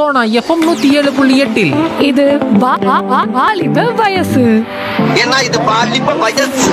Sona FM நூத்தி ஏழு புள்ளி எட்டில் இது வா- வா- வா- வாலிப வயசு ஏன்னா இது பாலிப்ப வயசு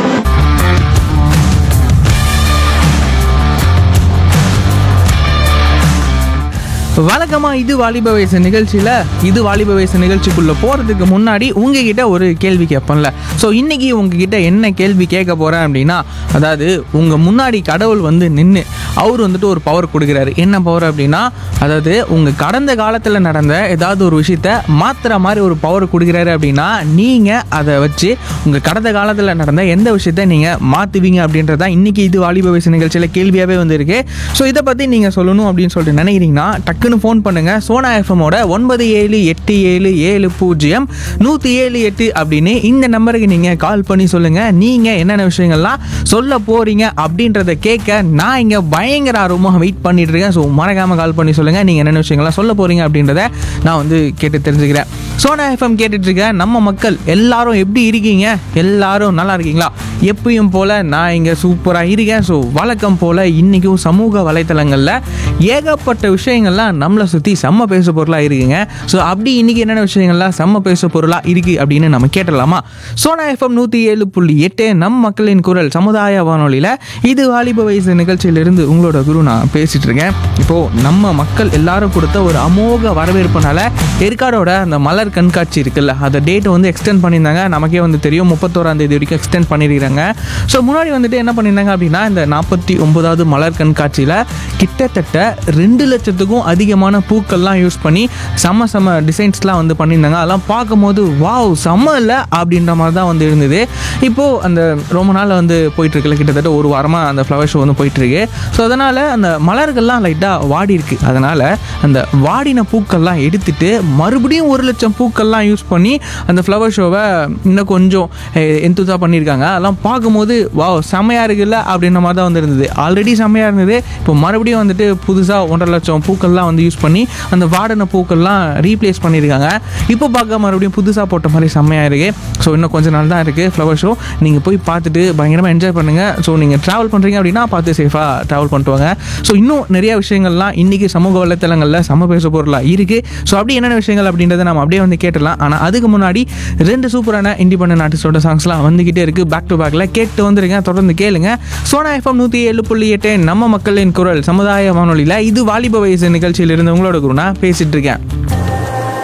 வழக்கமா இது வாலிப வயசு நிகழ்ச்சியில் இது வாலிப வயசு நிகழ்ச்சிக்குள்ளே போகிறதுக்கு முன்னாடி உங்ககிட்ட ஒரு கேள்வி கேட்பேன்ல ஸோ இன்னைக்கு உங்ககிட்ட என்ன கேள்வி கேட்க போகிறேன் அப்படின்னா அதாவது உங்கள் முன்னாடி கடவுள் வந்து நின்று அவர் வந்துட்டு ஒரு பவர் கொடுக்குறாரு என்ன பவர் அப்படின்னா அதாவது உங்கள் கடந்த காலத்தில் நடந்த ஏதாவது ஒரு விஷயத்த மாற்றுற மாதிரி ஒரு பவர் கொடுக்குறாரு அப்படின்னா நீங்கள் அதை வச்சு உங்கள் கடந்த காலத்தில் நடந்த எந்த விஷயத்த நீங்கள் மாற்றுவீங்க அப்படின்றத இன்னைக்கு இது வாலிப வயசு நிகழ்ச்சியில் கேள்வியாகவே வந்திருக்கு ஸோ இதை பற்றி நீங்கள் சொல்லணும் அப்படின்னு சொல்லிட்டு நினைக்கிறீங்கன்னா டக்குன்னு ஃபோன் பண்ணுங்கள் சோனா எஃப்எம்மோட ஒன்பது ஏழு எட்டு ஏழு ஏழு பூஜ்ஜியம் நூற்றி ஏழு எட்டு அப்படின்னு இந்த நம்பருக்கு நீங்கள் கால் பண்ணி சொல்லுங்கள் நீங்கள் என்னென்ன விஷயங்கள்லாம் சொல்ல போகிறீங்க அப்படின்றத கேட்க நான் இங்கே பயங்கர ஆர்வமாக வெயிட் பண்ணிட்டு இருக்கேன் ஸோ மறக்காமல் கால் பண்ணி சொல்லுங்கள் நீங்கள் என்னென்ன விஷயங்கள்லாம் சொல்ல போகிறீங்க அப்படின்றத நான் வந்து கேட்டு தெரிஞ்சுக்கிறேன் சோனா எஃப்எம் கேட்டுட்டு இருக்க நம்ம மக்கள் எல்லாரும் எப்படி இருக்கீங்க எல்லாரும் நல்லா இருக்கீங்களா எப்பயும் போல் நான் இங்கே சூப்பராக இருக்கேன் ஸோ வழக்கம் போல் இன்றைக்கும் சமூக வலைத்தளங்களில் ஏகப்பட்ட விஷயங்கள்லாம் நம்மளை சுற்றி செம்ம பேசு பொருளாக இருக்குங்க ஸோ அப்படி இன்றைக்கி என்னென்ன விஷயங்கள்லாம் செம்ம பேசு பொருளாக இருக்குது அப்படின்னு நம்ம கேட்டலாமா சோனா எஃப்எம் நூற்றி ஏழு புள்ளி எட்டு நம் மக்களின் குரல் சமுதாய வானொலியில் இது வாலிப வயசு நிகழ்ச்சியிலிருந்து உங்களோட குரு நான் பேசிகிட்டு இருக்கேன் இப்போது நம்ம மக்கள் எல்லாரும் கொடுத்த ஒரு அமோக வரவேற்புனால ஏற்காடோட அந்த மலர் கண்காட்சி இருக்குல்ல அந்த டேட்டை வந்து எக்ஸ்டெண்ட் பண்ணியிருந்தாங்க நமக்கே வந்து தெரியும் முப்பத்தோராம் தேதி வரைக்கும் எக்ஸ்டெண்ட் பண்ணியிருக்காங்க ஸோ முன்னாடி வந்துட்டு என்ன பண்ணியிருந்தாங்க அப்படின்னா இந்த நாற்பத்தி ஒன்பதாவது மலர் கண்காட்சியில் கிட்டத்தட்ட ரெண்டு லட்சத்துக்கும் அதிகமான பூக்கள்லாம் யூஸ் பண்ணி செம்ம செம்ம டிசைன்ஸ்லாம் வந்து பண்ணியிருந்தாங்க அதெல்லாம் பார்க்கும்போது வாவ் செம்ம இல்லை அப்படின்ற மாதிரி தான் வந்து இருந்தது இப்போது அந்த ரொம்ப நாள் வந்து போயிட்டுருக்குல்ல கிட்டத்தட்ட ஒரு வாரமாக அந்த ஃப்ளவர் ஷோ வந்து போயிட்டுருக்கு ஸோ அதனால் அந்த மலர்கள்லாம் லைட்டாக வாடி இருக்கு அதனால் அந்த வாடின பூக்கள்லாம் எடுத்துட்டு மறுபடியும் ஒரு லட்சம் பூக்கள்லாம் யூஸ் பண்ணி அந்த ஃப்ளவர் ஷோவை இன்னும் கொஞ்சம் எந்தூதாக பண்ணியிருக்காங்க அதெல்லாம் பார்க்கும்போது வாவ் செம்மையாக இருக்குல்ல அப்படின்ற மாதிரி தான் வந்து இருந்தது ஆல்ரெடி செம்மையாக இருந்தது இப்போ மறுபடியும் வந்துட்டு புதுசாக ஒன்றரை லட்சம் பூக்கள்லாம் வந்து யூஸ் பண்ணி அந்த வாடின பூக்கள்லாம் ரீப்ளேஸ் பண்ணியிருக்காங்க இப்போ பார்க்க மறுபடியும் புதுசாக போட்ட மாதிரி செம்மையாக இருக்கு ஸோ இன்னும் கொஞ்ச நாள் தான் இருக்குது ஃப்ளவர் ஷோ நீங்கள் போய் பார்த்துட்டு பயங்கரமாக என்ஜாய் பண்ணுங்கள் ஸோ நீங்கள் ட்ராவல் பண்ணுறீங்க அப்படின்னா பார்த்து சேஃபாக ட்ராவல் பண்ணிட்டு வாங்க ஸோ இன்னும் நிறைய விஷயங்கள்லாம் இன்றைக்கி சமூக வலைத்தளங்களில் சம பேச பொருளாக இருக்குது ஸோ அப்படி என்னென்ன விஷயங்கள் அப்படின்றத நம்ம அப்படியே வந்து கேட்டலாம் ஆனால் அதுக்கு முன்னாடி ரெண்டு சூப்பரான இண்டிபெண்டன்ட் ஆர்டிஸ்டோட சாங்ஸ்லாம் வந்துக்கிட்டே இருக்குது பேக் டு பேக்கில் கேட்டு வந்துருங்க தொடர்ந்து கேளுங்க சோனா எஃப்எம் நூற்றி ஏழு புள்ளி எட்டு நம்ம மக்களின் குரல் சமுதாய வானொலியில் இது வாலிப வயசு நிகழ்ச்சியிலிருந்து உங்களோட குருனா பேசிட்டு இருக்கேன்